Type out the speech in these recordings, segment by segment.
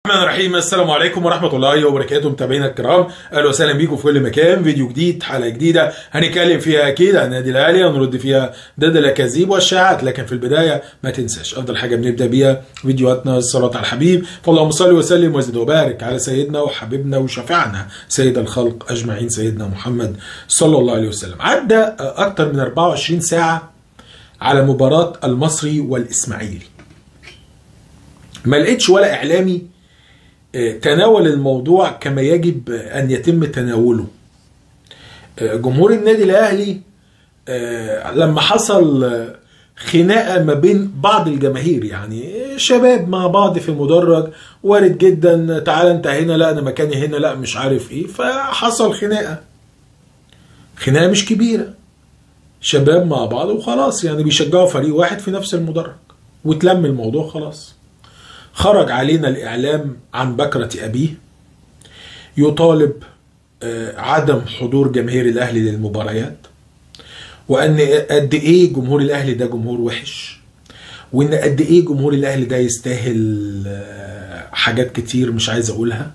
الرحمن الرحيم السلام عليكم ورحمة الله وبركاته متابعينا الكرام اهلا وسهلا بيكم في كل مكان فيديو جديد حلقة جديدة هنتكلم فيها اكيد عن النادي الاهلي هنرد فيها ضد الاكاذيب والشائعات لكن في البداية ما تنساش افضل حاجة بنبدا بيها فيديوهاتنا الصلاة على الحبيب فاللهم صل وسلم وزد وبارك على سيدنا وحبيبنا وشفيعنا سيد الخلق اجمعين سيدنا محمد صلى الله عليه وسلم عدى اكتر من 24 ساعة على مباراة المصري والاسماعيلي ما لقيتش ولا اعلامي تناول الموضوع كما يجب ان يتم تناوله جمهور النادي الاهلي لما حصل خناقه ما بين بعض الجماهير يعني شباب مع بعض في المدرج وارد جدا تعالى انت هنا لا انا مكاني هنا لا مش عارف ايه فحصل خناقه خناقه مش كبيره شباب مع بعض وخلاص يعني بيشجعوا فريق واحد في نفس المدرج وتلم الموضوع خلاص خرج علينا الإعلام عن بكرة أبيه يطالب عدم حضور جماهير الأهلي للمباريات وأن قد إيه جمهور الأهلي ده جمهور وحش وإن قد إيه جمهور الأهلي ده يستاهل حاجات كتير مش عايز أقولها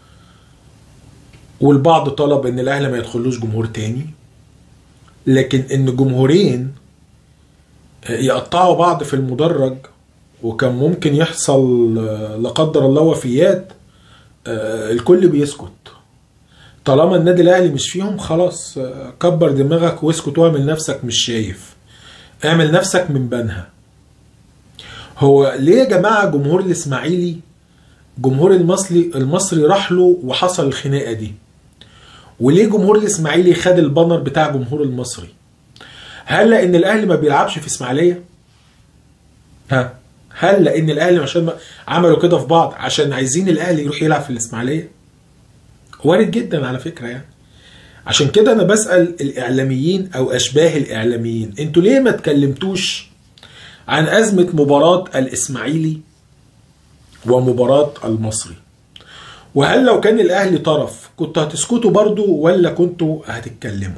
والبعض طلب إن الأهلي ما يدخلوش جمهور تاني لكن إن جمهورين يقطعوا بعض في المدرج وكان ممكن يحصل لا قدر الله وفيات الكل بيسكت طالما النادي الاهلي مش فيهم خلاص كبر دماغك واسكت واعمل نفسك مش شايف اعمل نفسك من بنها هو ليه يا جماعه جمهور الاسماعيلي جمهور المصري المصري راح له وحصل الخناقه دي وليه جمهور الاسماعيلي خد البانر بتاع جمهور المصري هل لان الاهلي ما بيلعبش في اسماعيليه ها هل لان الاهلي عشان عملوا كده في بعض عشان عايزين الاهلي يروح يلعب في الاسماعيليه وارد جدا على فكره يعني عشان كده انا بسال الاعلاميين او اشباه الاعلاميين انتوا ليه ما تكلمتوش عن ازمه مباراه الاسماعيلي ومباراه المصري وهل لو كان الاهلي طرف كنتوا هتسكتوا برضو ولا كنتوا هتتكلموا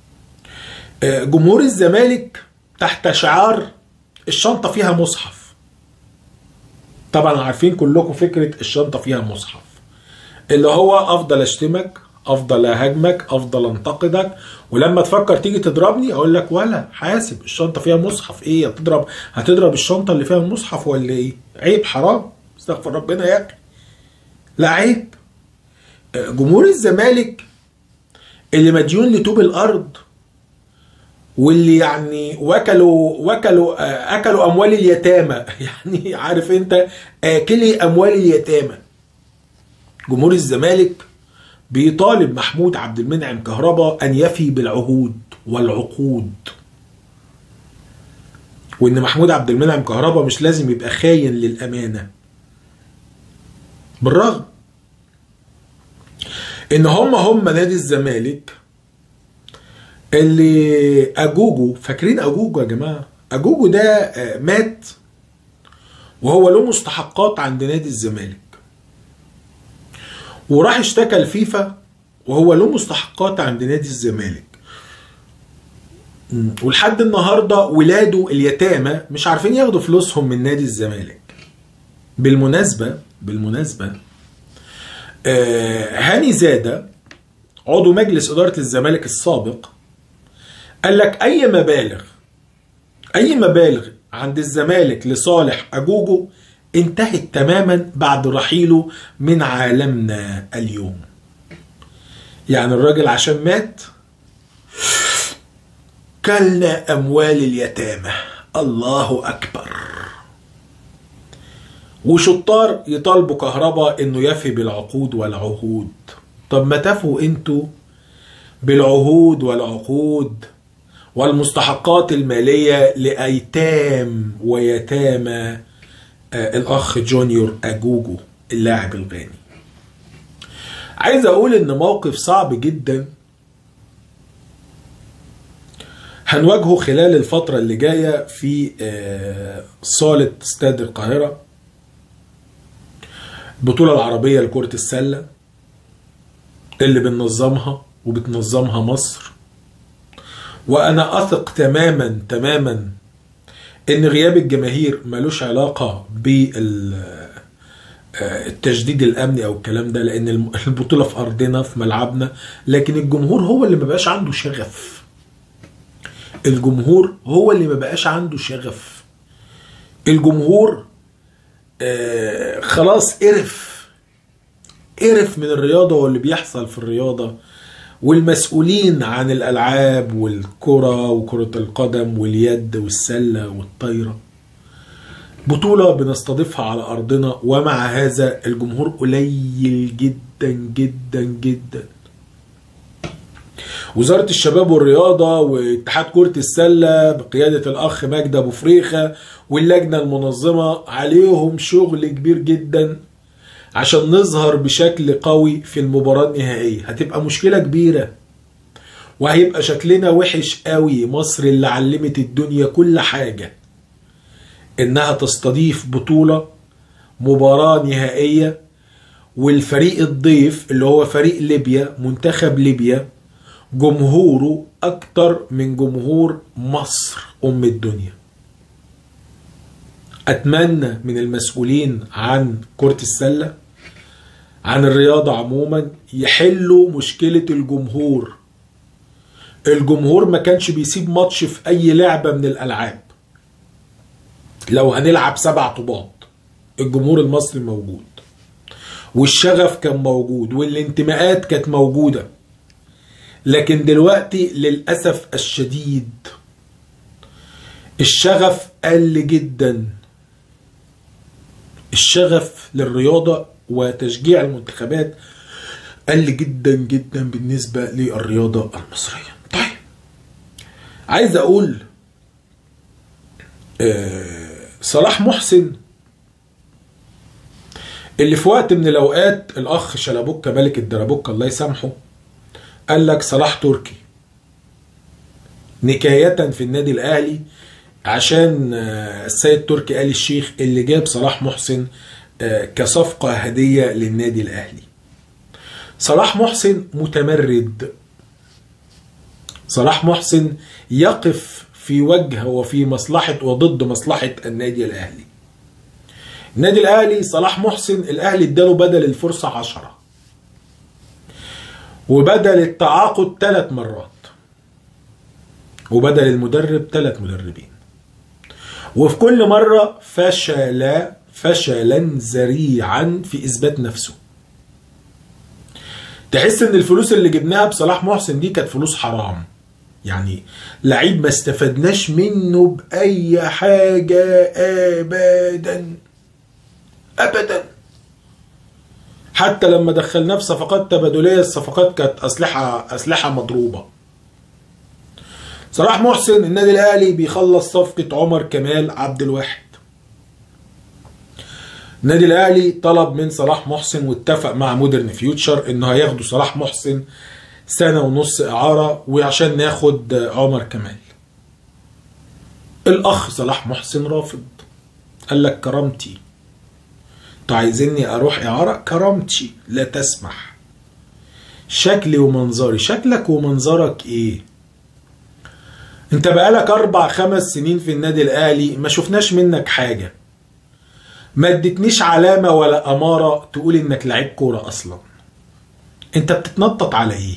جمهور الزمالك تحت شعار الشنطه فيها مصحف طبعا عارفين كلكم فكرة الشنطة فيها مصحف اللي هو أفضل أشتمك أفضل أهاجمك أفضل أنتقدك ولما تفكر تيجي تضربني أقول لك ولا حاسب الشنطة فيها مصحف إيه هتضرب هتضرب الشنطة اللي فيها المصحف ولا إيه عيب حرام استغفر ربنا يا أخي لا عيب جمهور الزمالك اللي مديون لطوب الأرض واللي يعني وكلوا وكلوا اكلوا اموال اليتامى يعني عارف انت اكلي اموال اليتامى جمهور الزمالك بيطالب محمود عبد المنعم كهربا ان يفي بالعهود والعقود وان محمود عبد المنعم كهربا مش لازم يبقى خاين للامانه بالرغم ان هم هم نادي الزمالك اللي اجوجو فاكرين اجوجو يا جماعه اجوجو ده مات وهو له مستحقات عند نادي الزمالك وراح اشتكى الفيفا وهو له مستحقات عند نادي الزمالك ولحد النهارده ولاده اليتامى مش عارفين ياخدوا فلوسهم من نادي الزمالك بالمناسبه بالمناسبه هاني زاده عضو مجلس اداره الزمالك السابق قال لك اي مبالغ اي مبالغ عند الزمالك لصالح اجوجو انتهت تماما بعد رحيله من عالمنا اليوم يعني الراجل عشان مات كلنا اموال اليتامى الله اكبر وشطار يطالبوا كهرباء انه يفي بالعقود والعهود طب ما تفوا انتوا بالعهود والعقود والمستحقات المالية لأيتام ويتامى الأخ جونيور أجوجو اللاعب الغاني عايز أقول إن موقف صعب جدا هنواجهه خلال الفترة اللي جاية في صالة استاد القاهرة البطولة العربية لكرة السلة اللي بننظمها وبتنظمها مصر وانا اثق تماما تماما ان غياب الجماهير ملوش علاقه بال آه، التجديد الامني او الكلام ده لان الم- البطوله في ارضنا في ملعبنا لكن الجمهور هو اللي ما بقاش عنده شغف الجمهور هو اللي ما بقاش عنده شغف الجمهور آه خلاص قرف قرف من الرياضه واللي بيحصل في الرياضه والمسؤولين عن الالعاب والكره وكره القدم واليد والسله والطايره بطولة بنستضيفها على أرضنا ومع هذا الجمهور قليل جدا جدا جدا وزارة الشباب والرياضة واتحاد كرة السلة بقيادة الأخ مجدي أبو فريخة واللجنة المنظمة عليهم شغل كبير جدا عشان نظهر بشكل قوي في المباراة النهائية هتبقى مشكلة كبيرة وهيبقى شكلنا وحش قوي مصر اللي علمت الدنيا كل حاجة انها تستضيف بطولة مباراة نهائية والفريق الضيف اللي هو فريق ليبيا منتخب ليبيا جمهوره اكتر من جمهور مصر ام الدنيا اتمنى من المسؤولين عن كرة السلة عن الرياضة عموما يحلوا مشكلة الجمهور الجمهور ما كانش بيسيب ماتش في اي لعبة من الالعاب لو هنلعب سبع طوبات الجمهور المصري موجود والشغف كان موجود والانتماءات كانت موجودة لكن دلوقتي للأسف الشديد الشغف قل جدا الشغف للرياضة وتشجيع المنتخبات قل جدا جدا بالنسبة للرياضة المصرية طيب عايز أقول آه صلاح محسن اللي في وقت من الاوقات الاخ شلبوكة ملك الدربوكة الله يسامحه قال لك صلاح تركي نكاية في النادي الاهلي عشان السيد تركي آل الشيخ اللي جاب صلاح محسن كصفقة هدية للنادي الاهلي صلاح محسن متمرد صلاح محسن يقف في وجه وفي مصلحة وضد مصلحة النادي الأهلي النادي الأهلي صلاح محسن الأهلي اداله بدل الفرصة عشرة وبدل التعاقد ثلاث مرات وبدل المدرب ثلاث مدربين وفي كل مرة فشل فشلا ذريعا في إثبات نفسه تحس ان الفلوس اللي جبناها بصلاح محسن دي كانت فلوس حرام يعني لعيب ما استفدناش منه بأي حاجة أبدا أبدا حتى لما دخلناه في صفقات تبادلية الصفقات كانت أسلحة أسلحة مضروبة صلاح محسن النادي الأهلي بيخلص صفقة عمر كمال عبد الواحد النادي الأهلي طلب من صلاح محسن واتفق مع مودرن فيوتشر إنه هياخدوا صلاح محسن سنة ونص إعارة وعشان ناخد عمر كمال الأخ صلاح محسن رافض قال لك كرامتي انتوا عايزيني أروح إعارة كرامتي لا تسمح شكلي ومنظري شكلك ومنظرك إيه انت بقالك أربع خمس سنين في النادي الأهلي ما شفناش منك حاجة ما ادتنيش علامة ولا أمارة تقول إنك لعيب كورة أصلا انت بتتنطط على ايه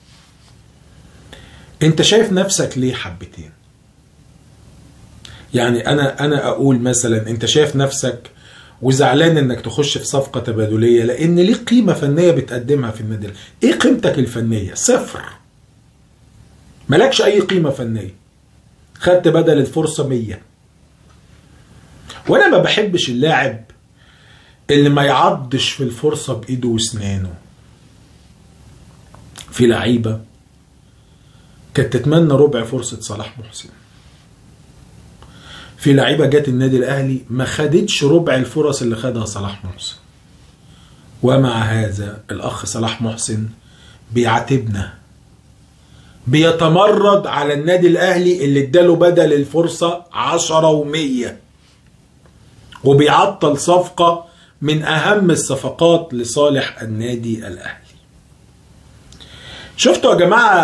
انت شايف نفسك ليه حبتين يعني انا انا اقول مثلا انت شايف نفسك وزعلان انك تخش في صفقه تبادليه لان ليه قيمه فنيه بتقدمها في النادي ايه قيمتك الفنيه صفر مالكش اي قيمه فنيه خدت بدل الفرصه 100 وانا ما بحبش اللاعب اللي ما يعضش في الفرصه بايده واسنانه في لعيبه كانت تتمنى ربع فرصه صلاح محسن في لعيبه جت النادي الاهلي ما خدتش ربع الفرص اللي خدها صلاح محسن ومع هذا الاخ صلاح محسن بيعاتبنا بيتمرد على النادي الاهلي اللي اداله بدل الفرصه عشرة ومية وبيعطل صفقة من اهم الصفقات لصالح النادي الاهلي شفتوا يا جماعة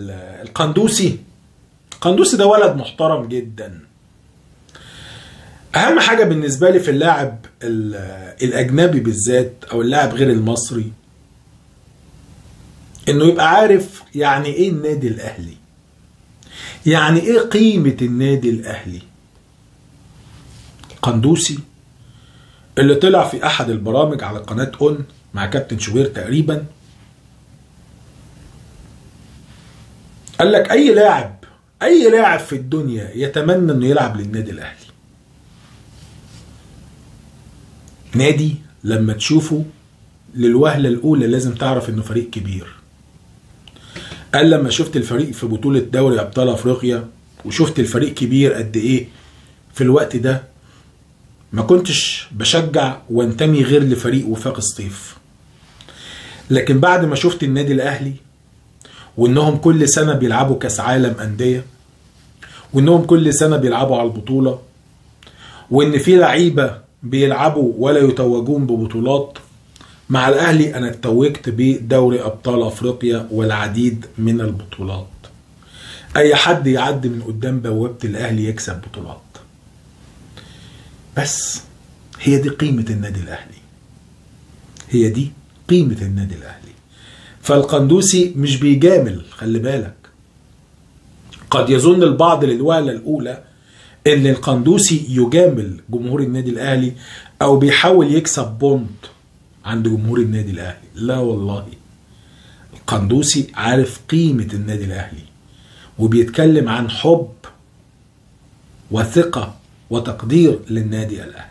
القندوسي القندوسي ده ولد محترم جدا اهم حاجه بالنسبه لي في اللاعب ال- الاجنبي بالذات او اللاعب غير المصري انه يبقى عارف يعني ايه النادي الاهلي يعني ايه قيمه النادي الاهلي قندوسي اللي طلع في احد البرامج على قناه اون مع كابتن شوبير تقريبا قال لك اي لاعب اي لاعب في الدنيا يتمنى انه يلعب للنادي الاهلي نادي لما تشوفه للوهلة الأولى لازم تعرف إنه فريق كبير. قال لما شفت الفريق في بطولة دوري أبطال أفريقيا وشفت الفريق كبير قد إيه في الوقت ده ما كنتش بشجع وانتمي غير لفريق وفاق سطيف. لكن بعد ما شفت النادي الأهلي وإنهم كل سنة بيلعبوا كأس عالم أندية وإنهم كل سنة بيلعبوا على البطولة وإن في لعيبة بيلعبوا ولا يتوجون ببطولات مع الاهلي انا اتوجت بدوري ابطال افريقيا والعديد من البطولات اي حد يعدي من قدام بوابه الاهلي يكسب بطولات بس هي دي قيمه النادي الاهلي هي دي قيمه النادي الاهلي فالقندوسي مش بيجامل خلي بالك قد يظن البعض للوهله الاولى ان القندوسي يجامل جمهور النادي الاهلي او بيحاول يكسب بونت عند جمهور النادي الاهلي لا والله القندوسي عارف قيمة النادي الاهلي وبيتكلم عن حب وثقة وتقدير للنادي الاهلي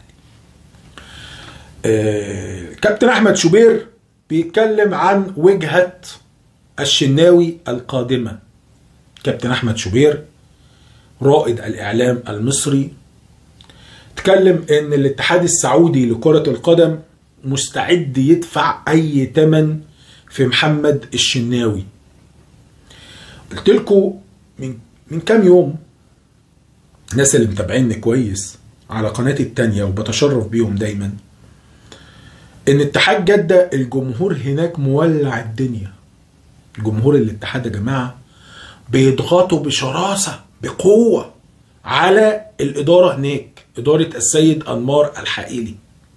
آه، كابتن احمد شوبير بيتكلم عن وجهة الشناوي القادمة كابتن احمد شوبير رائد الاعلام المصري تكلم ان الاتحاد السعودي لكرة القدم مستعد يدفع اي تمن في محمد الشناوي قلت لكم من من كام يوم الناس اللي متابعيني كويس على قناتي التانية وبتشرف بيهم دايما ان اتحاد جدة الجمهور هناك مولع الدنيا جمهور الاتحاد يا جماعة بيضغطوا بشراسة بقوة على الإدارة هناك إدارة السيد أنمار الحائلي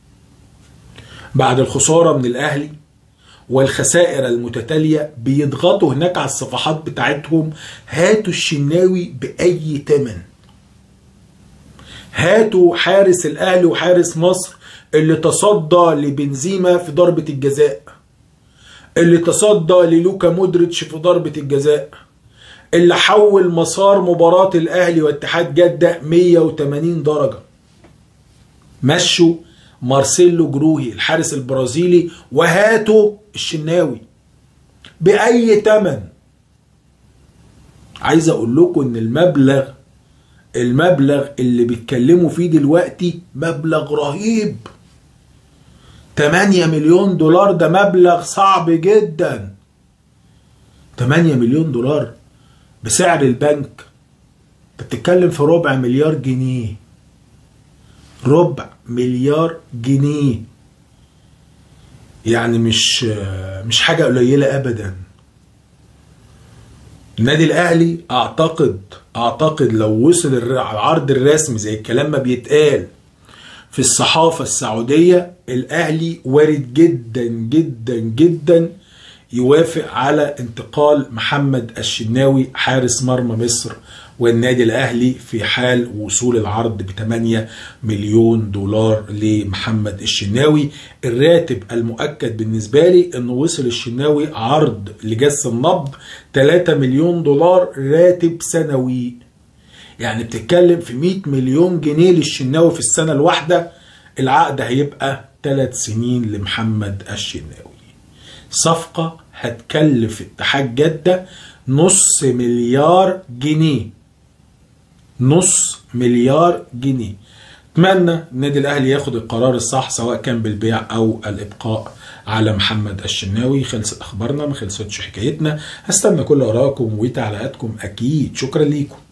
بعد الخسارة من الأهلي والخسائر المتتالية بيضغطوا هناك على الصفحات بتاعتهم هاتوا الشناوي بأي تمن هاتوا حارس الأهلي وحارس مصر اللي تصدى لبنزيما في ضربة الجزاء اللي تصدى للوكا مودريتش في ضربة الجزاء اللي حول مسار مباراة الأهلي واتحاد جدة 180 درجة مشوا مارسيلو جروهي الحارس البرازيلي وهاتوا الشناوي بأي تمن عايز أقول لكم إن المبلغ المبلغ اللي بيتكلموا فيه دلوقتي مبلغ رهيب 8 مليون دولار ده مبلغ صعب جدا 8 مليون دولار بسعر البنك انت بتتكلم في ربع مليار جنيه ربع مليار جنيه يعني مش مش حاجة قليلة أبدا النادي الأهلي أعتقد أعتقد لو وصل العرض الرسمي زي الكلام ما بيتقال في الصحافة السعودية الأهلي وارد جدا جدا جدا يوافق على انتقال محمد الشناوي حارس مرمى مصر والنادي الاهلي في حال وصول العرض ب 8 مليون دولار لمحمد الشناوي الراتب المؤكد بالنسبه لي انه وصل الشناوي عرض لجس النبض 3 مليون دولار راتب سنوي يعني بتتكلم في 100 مليون جنيه للشناوي في السنه الواحده العقد هيبقى 3 سنين لمحمد الشناوي صفقة هتكلف اتحاد جدة نص مليار جنيه نص مليار جنيه اتمنى النادي الاهلي ياخد القرار الصح سواء كان بالبيع او الابقاء على محمد الشناوي خلصت اخبارنا ما خلصتش حكايتنا هستنى كل ارائكم وتعليقاتكم اكيد شكرا ليكم